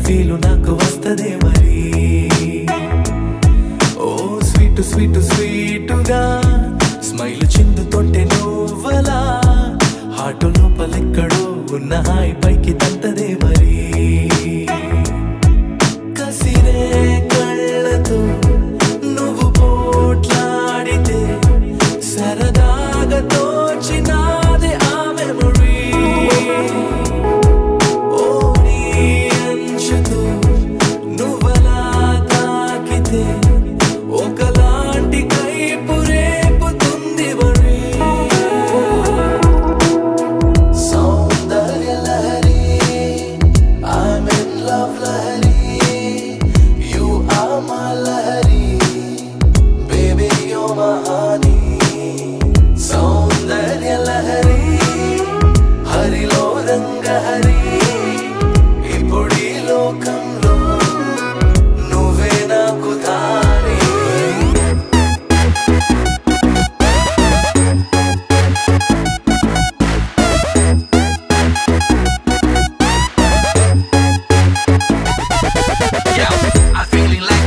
feel నాకు వస్తదే మరి ఓ స్వీట్ స్వీట్ స్వీటుగా స్మైల్ చిందుతుంటే నువ్వలా హార్ట్ లోపలెక్కడో ఉన్న హాయి పైకి తంతదే మరి కసిరే కళ్ళతో నువ్వు పోట్లాడితే సరదాగా తోచినాదే ఆ మెమరీ ఓ నీ అంచుతో నువ్వలా తాకితే ఒకలాంటి కైపు రేపుతుంది మరి సౌందర్య Lahari I'm in love Lahari You are my Lahari Baby you're my honey సౌందర్య లహరి హరిలో రంగహరి ఇప్పుడీ లోకంలో నువ్వే నాకు దారి Yeah, I'm feeling like